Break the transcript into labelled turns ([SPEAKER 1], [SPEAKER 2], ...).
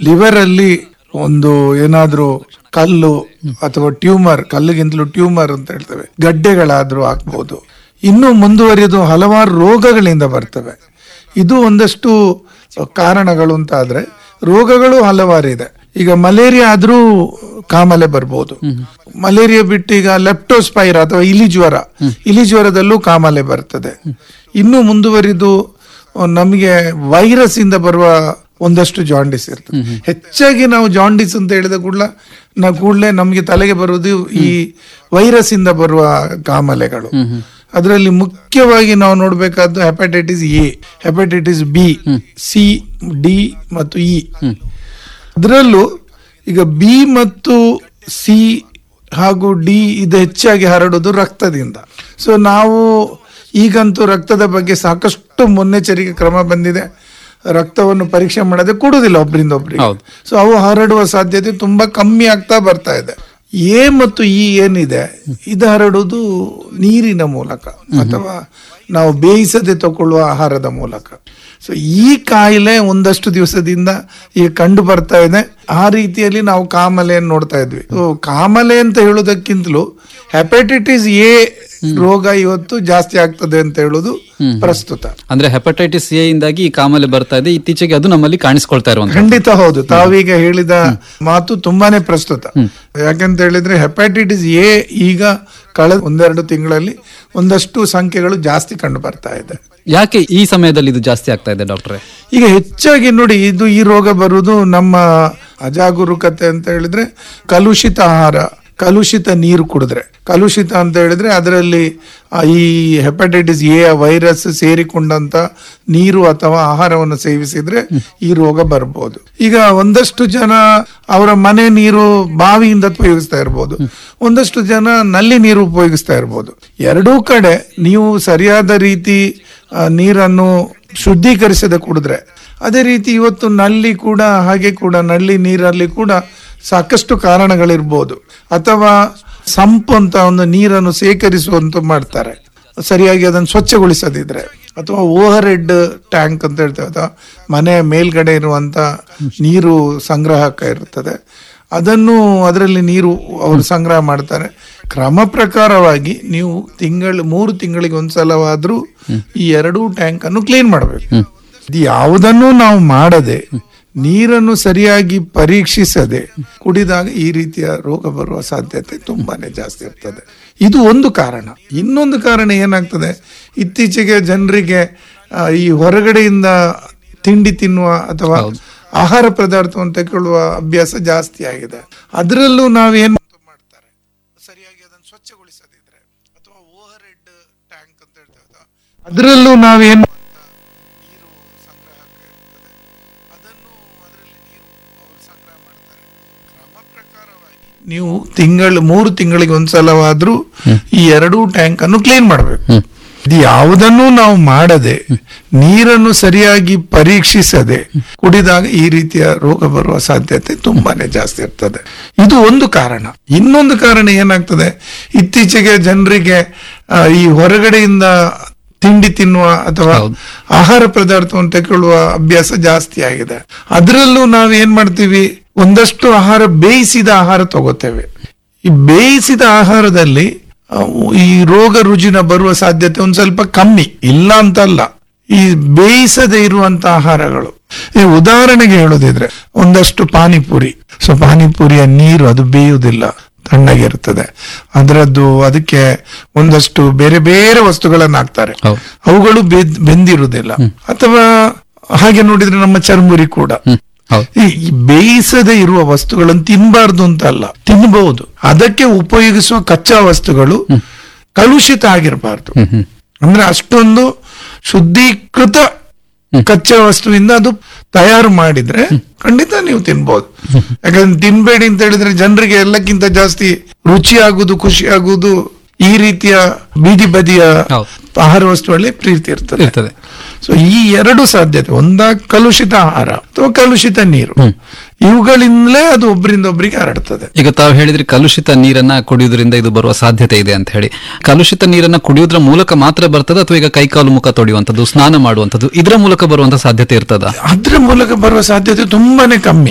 [SPEAKER 1] Liver ಅಲ್ಲಿ ಒಂದು ಏನಾದ್ರೂ ಕಲ್ಲು ಅಥವಾ ಟ್ಯೂಮರ್ ಕಲ್ಲಿಗಿಂತಲೂ ಟ್ಯೂಮರ್ ಅಂತ ಹೇಳ್ತೇವೆ ಗಡ್ಡೆಗಳಾದ್ರೂ ಆಗ್ಬೋದು ಇನ್ನು ಮುಂದುವರಿದು ಹಲವಾರು ರೋಗಗಳಿಂದ ಬರ್ತವೆ ಇದು ಒಂದಷ್ಟು ಕಾರಣಗಳು ಅಂತ ಆದ್ರೆ ರೋಗಗಳು ಹಲವಾರು ಇದೆ ಈಗ ಮಲೇರಿಯಾ ಆದ್ರೂ ಕಾಮಲೆ ಬರ್ಬೋದು ಮಲೇರಿಯಾ ಬಿಟ್ಟು ಈಗ ಲೆಪ್ಟೋಸ್ಪೈರ ಅಥವಾ ಇಲಿ ಜ್ವರ ಇಲಿ ಜ್ವರದಲ್ಲೂ ಕಾಮಲೆ ಬರ್ತದೆ ಇನ್ನು ಮುಂದುವರಿದು ನಮಗೆ ವೈರಸ್ ಇಂದ ಬರುವ ಒಂದಷ್ಟು ಜಾಂಡಿಸ್ ಇರ್ತದೆ ಹೆಚ್ಚಾಗಿ ನಾವು ಜಾಂಡಿಸ್ ಅಂತ ಹೇಳಿದ ಕೂಡಲ ನಾವು ಕೂಡಲೇ ನಮಗೆ ತಲೆಗೆ ಬರುವುದು ಈ ವೈರಸ್ ಇಂದ ಬರುವ ಕಾಮಲೆಗಳು ಅದರಲ್ಲಿ ಮುಖ್ಯವಾಗಿ ನಾವು ನೋಡಬೇಕಾದ್ದು hepatitis A hepatitis B C D ಮತ್ತು ಇ ಅದರಲ್ಲೂ ಈಗ ಬಿ ಮತ್ತು ಸಿ ಹಾಗೂ ಡಿ ಇದು ಹೆಚ್ಚಾಗಿ ಹರಡುವುದು ರಕ್ತದಿಂದ ಸೊ ನಾವು ಈಗಂತೂ ರಕ್ತದ ಬಗ್ಗೆ ಸಾಕಷ್ಟು ಮುನ್ನೆಚ್ಚರಿಕೆ ಕ್ರಮ ಬಂದಿದೆ ರಕ್ತವನ್ನು ಪರೀಕ್ಷೆ ಮಾಡದೆ ಕೊಡುವುದಿಲ್ಲ ಒಬ್ಬರಿಂದ ಒಬ್ಬರಿಗೆ
[SPEAKER 2] ಹೌದು.
[SPEAKER 1] ಸೊ ಅವು ಹರಡುವ ಸಾಧ್ಯತೆ ತುಂಬಾ ಕಮ್ಮಿ ಆಗ್ತಾ ಬರ್ತಾ ಇದೆ ಎ ಮತ್ತು ಇ ಏನಿದೆ ಇದು ಹರಡುವುದು ನೀರಿನ ಮೂಲಕ ಅಥವಾ ನಾವು ಬೇಯಿಸದೆ ತಗೊಳ್ಳುವ ಆಹಾರದ ಮೂಲಕ ಸೊ ಈ ಕಾಯಿಲೆ ಒಂದಷ್ಟು ದಿವಸದಿಂದ ಈಗ ಕಂಡು ಬರ್ತಾ ಇದೆ ಆ ರೀತಿಯಲ್ಲಿ ನಾವು ಕಾಮಲೆಯನ್ನು ನೋಡ್ತಾ ಇದ್ವಿ ಸೊ ಕಾಮಲೆ ಅಂತ ಹೇಳೋದಕ್ಕಿಂತಲೂ ಹೆಪಟೈಟಿಸ್ ಎ ರೋಗ ಇವತ್ತು ಜಾಸ್ತಿ ಆಗ್ತದೆ ಅಂತ ಹೇಳೋದು ಪ್ರಸ್ತುತ
[SPEAKER 2] ಅಂದ್ರೆ ಹೆಪಟೈಟಿಸ್ ಎ ಇಂದಾಗಿ ಈ ಕಾಮಲೆ ಬರ್ತಾ ಇದೆ ಇತ್ತೀಚೆಗೆ ಅದು ನಮ್ಮಲ್ಲಿ ಕಾಣಿಸ್ಕೊಳ್ತಾ ಇರುವಂತ
[SPEAKER 1] ಖಂಡಿತ ಹೌದು ತಾವೀಗ ಹೇಳಿದ ಮಾತು ತುಂಬಾನೇ ಪ್ರಸ್ತುತ ಯಾಕಂತ ಹೇಳಿದ್ರೆ ಹೆಪಟೈಟಿಸ್ ಎ ಈಗ ಕಳೆದ ಒಂದೆರಡು ತಿಂಗಳಲ್ಲಿ ಒಂದಷ್ಟು ಸಂಖ್ಯೆಗಳು ಜಾಸ್ತಿ ಕಂಡು ಬರ್ತಾ ಇದೆ
[SPEAKER 2] ಯಾಕೆ ಈ ಸಮಯದಲ್ಲಿ ಇದು ಜಾಸ್ತಿ ಆಗ್ತಾ ಇದೆ ಡಾಕ್ಟ್ರೆ
[SPEAKER 1] ಈಗ ಹೆಚ್ಚಾಗಿ ನೋಡಿ ಇದು ಈ ರೋಗ ಬರುವುದು ನಮ್ಮ ಅಜಾಗರೂಕತೆ ಅಂತ ಹೇಳಿದ್ರೆ ಕಲುಷಿತ ಆಹಾರ ಕಲುಷಿತ ನೀರು ಕುಡಿದ್ರೆ ಕಲುಷಿತ ಅಂತ ಹೇಳಿದ್ರೆ ಅದರಲ್ಲಿ ಆ, ಈ ಹೆಪಟೈಟಿಸ್ ಎ ವೈರಸ್ ಸೇರಿಕೊಂಡಂತ ನೀರು ಅಥವಾ ಆಹಾರವನ್ನು ಸೇವಿಸಿದ್ರೆ ಈ ರೋಗ ಬರ್ಬೋದು ಈಗ ಒಂದಷ್ಟು ಜನ ಅವರ ಮನೆ ನೀರು ಬಾವಿಯಿಂದ ಉಪಯೋಗಿಸ್ತಾ ಇರ್ಬೋದು ಒಂದಷ್ಟು ಜನ ನಲ್ಲಿ ನೀರು ಉಪಯೋಗಿಸ್ತಾ ಇರ್ಬೋದು ಎರಡೂ ಕಡೆ ನೀವು ಸರಿಯಾದ ರೀತಿ ಆ, ನೀರನ್ನು ಶುದ್ಧೀಕರಿಸದೆ ಕುಡಿದ್ರೆ ಅದೇ ರೀತಿ ಇವತ್ತು ನಲ್ಲಿ ಕೂಡ ಹಾಗೆ ಕೂಡ ನಲ್ಲಿ ನೀರಲ್ಲಿ ಕೂಡ ಸಾಕಷ್ಟು ಕಾರಣಗಳಿರ್ಬೋದು ಅಥವಾ ಸಂಪು ಅಂತ ಒಂದು ನೀರನ್ನು ಸೇಕರಿಸುವಂತ ಮಾಡ್ತಾರೆ ಸರಿಯಾಗಿ ಅದನ್ನು ಸ್ವಚ್ಛಗೊಳಿಸದಿದ್ರೆ ಅಥವಾ ಓವರ್ ಹೆಡ್ ಟ್ಯಾಂಕ್ ಅಂತ ಹೇಳ್ತೇವೆ ಅಥವಾ ಮನೆಯ ಮೇಲ್ಗಡೆ ಇರುವಂತ ನೀರು ಸಂಗ್ರಹಕ ಇರುತ್ತದೆ ಅದನ್ನು ಅದರಲ್ಲಿ ನೀರು ಅವರು ಸಂಗ್ರಹ ಮಾಡ್ತಾರೆ ಕ್ರಮ ಪ್ರಕಾರವಾಗಿ ನೀವು ತಿಂಗಳು ಮೂರು ತಿಂಗಳಿಗೆ ಒಂದ್ಸಲವಾದ್ರೂ ಈ ಎರಡೂ ಟ್ಯಾಂಕ್ ಅನ್ನು ಕ್ಲೀನ್ ಮಾಡಬೇಕು ಇದು ಯಾವುದನ್ನು ನಾವು ಮಾಡದೆ ನೀರನ್ನು ಸರಿಯಾಗಿ ಪರೀಕ್ಷಿಸದೆ ಕುಡಿದಾಗ ಈ ರೀತಿಯ ರೋಗ ಬರುವ ಸಾಧ್ಯತೆ ತುಂಬಾನೇ ಜಾಸ್ತಿ ಇರ್ತದೆ ಇದು ಒಂದು ಕಾರಣ ಇನ್ನೊಂದು ಕಾರಣ ಏನಾಗ್ತದೆ ಇತ್ತೀಚೆಗೆ ಜನರಿಗೆ ಆ, ಈ ಹೊರಗಡೆಯಿಂದ ತಿಂಡಿ ತಿನ್ನುವ ಅಥವಾ ಆಹಾರ ಪದಾರ್ಥವನ್ನು ತಗೊಳ್ಳುವ ಅಭ್ಯಾಸ ಜಾಸ್ತಿ ಆಗಿದೆ ಅದರಲ್ಲೂ ನಾವೇನ್ ಮಾಡ್ತಾರೆ ಸರಿಯಾಗಿ ಅದನ್ನು ಸ್ವಚ್ಛಗೊಳಿಸದಿದ್ರೆ ಅಥವಾ ಓವರ್ ಹೆಡ್ ಟ್ಯಾಂಕ್ ಅಂತ ಹೇಳ್ತೇವೆ ಅದರಲ್ಲೂ ನಾವೇನ್ ನೀರು ಸಂಗ್ರಹಕ್ಕೆ ಇರ್ತದೆ ಅದನ್ನು ಅದರಲ್ಲಿ ನೀರು ಅವರು ಸಂಗ್ರಹ ಮಾಡ್ತಾರೆ ಕ್ರಮ ಪ್ರಕಾರವಾಗಿ ನೀವು ತಿಂಗಳು ಮೂರು ತಿಂಗಳಿಗೆ ಒಂದ್ಸಲವಾದ್ರೂ ಈ ಎರಡೂ ಟ್ಯಾಂಕ್ ಅನ್ನು ಕ್ಲೀನ್ ಮಾಡಬೇಕು ಇದು ಯಾವುದನ್ನು ನಾವು ಮಾಡದೆ ನೀರನ್ನು ಸರಿಯಾಗಿ ಪರೀಕ್ಷಿಸದೆ ಕುಡಿದಾಗ ಈ ರೀತಿಯ ರೋಗ ಬರುವ ಸಾಧ್ಯತೆ ತುಂಬಾನೇ ಜಾಸ್ತಿ ಇರ್ತದೆ ಇದು ಒಂದು ಕಾರಣ ಇನ್ನೊಂದು ಕಾರಣ ಏನಾಗ್ತದೆ ಇತ್ತೀಚೆಗೆ ಜನರಿಗೆ ಆ, ಈ ಹೊರಗಡೆಯಿಂದ ತಿಂಡಿ ತಿನ್ನುವ ಅಥವಾ ಆಹಾರ ಪದಾರ್ಥವನ್ನು ತಗೊಳ್ಳುವ ಅಭ್ಯಾಸ ಜಾಸ್ತಿ ಆಗಿದೆ ಅದರಲ್ಲೂ ನಾವು ಏನ್ ಮಾಡ್ತೀವಿ ಒಂದಷ್ಟು ಆಹಾರ ಬೇಯಿಸಿದ ಆಹಾರ ತಗೋತೇವೆ ಈ ಬೇಯಿಸಿದ ಆಹಾರದಲ್ಲಿ ಆ, ಈ ರೋಗ ರುಜಿನ ಬರುವ ಸಾಧ್ಯತೆ ಒಂದ್ ಸ್ವಲ್ಪ ಕಮ್ಮಿ ಇಲ್ಲ ಅಂತಲ್ಲ ಈ ಬೇಯಿಸದೆ ಇರುವಂತ ಆಹಾರಗಳು ಈ ಉದಾಹರಣೆಗೆ ಹೇಳೋದಿದ್ರೆ ಒಂದಷ್ಟು ಪಾನಿಪುರಿ ಸೊ ಪಾನಿಪುರಿಯ ನೀರು ಅದು ಬೇಯುವುದಿಲ್ಲ ತಣ್ಣಗಿರ್ತದೆ ಅದರದ್ದು ಅದಕ್ಕೆ ಒಂದಷ್ಟು ಬೇರೆ ಬೇರೆ ವಸ್ತುಗಳನ್ನ ಹಾಕ್ತಾರೆ
[SPEAKER 2] ಹೌದು.
[SPEAKER 1] ಅವುಗಳು ಬೆದ್- ಬೆಂದಿರುವುದಿಲ್ಲ ಅಥವಾ ಹಾಗೆ ನೋಡಿದ್ರೆ ನಮ್ಮ ಚರ್ಮುರಿ ಕೂಡ
[SPEAKER 2] ಹ್ಮ್ ಹೌದು
[SPEAKER 1] ಈ ಈ ಬೇಯಿಸದೆ ಇರುವ ವಸ್ತುಗಳನ್ನು ತಿನ್ನಬಾರ್ದು ಅಂತ ಅಲ್ಲ ತಿನ್ನಬಹುದು ಅದಕ್ಕೆ ಉಪಯೋಗಿಸುವ ಕಚ್ಚಾ ವಸ್ತುಗಳು ಕಲುಷಿತ ಆಗಿರಬಾರ್ದು ಅಂದ್ರೆ ಅಷ್ಟೊಂದು ಶುದ್ಧೀಕೃತ ಕಚ್ಚಾ ವಸ್ತುವಿಂದ ಅದು ತಯಾರು ಮಾಡಿದ್ರೆ ಖಂಡಿತ ನೀವು ತಿನ್ಬಹುದು ಯಾಕಂದ್ರೆ ತಿನ್ಬೇಡಿ ಅಂತ ಹೇಳಿದ್ರೆ ಜನರಿಗೆ ಎಲ್ಲಕ್ಕಿಂತ ಜಾಸ್ತಿ ರುಚಿ ಆಗುದು ಖುಷಿ ಆಗುದು ಈ ರೀತಿಯ ಬೀದಿ ಬದಿಯ
[SPEAKER 2] ಹೌದು.
[SPEAKER 1] ಆಹಾರ ವಸ್ತುಗಳಲ್ಲಿ ಪ್ರೀತಿ ಇರ್ತದೆ
[SPEAKER 2] ಇರ್ತದೆ
[SPEAKER 1] ಸೊ ಈ ಎರಡು ಸಾಧ್ಯತೆ ಒಂದ ಕಲುಷಿತ ಆಹಾರ ಅಥವಾ ಕಲುಷಿತ ನೀರು ಇವುಗಳಿಂದಲೇ ಅದು ಒಬ್ಬರಿಂದ ಒಬ್ಬರಿಗೆ ಹರಡ್ತದೆ
[SPEAKER 2] ಈಗ ತಾವು ಹೇಳಿದ್ರಿ ಕಲುಷಿತ ನೀರನ್ನ ಕುಡಿಯೋದ್ರಿಂದ ಇದು ಬರುವ ಸಾಧ್ಯತೆ ಇದೆ ಅಂತ ಹೇಳಿ ಕಲುಷಿತ ನೀರನ್ನ ಕುಡಿಯೋದ್ರ ಮೂಲಕ ಮಾತ್ರ ಬರ್ತದ ಅಥವಾ ಈಗ ಕೈಕಾಲು ಮುಖ ತೊಳೆಯುವಂಥದ್ದು ಸ್ನಾನ ಮಾಡುವಂಥದ್ದು ಇದರ ಮೂಲಕ ಬರುವಂತ ಸಾಧ್ಯತೆ ಇರ್ತದ
[SPEAKER 1] ಅದ್ರ ಮೂಲಕ ಬರುವ ಸಾಧ್ಯತೆ ತುಂಬಾನೇ ಕಮ್ಮಿ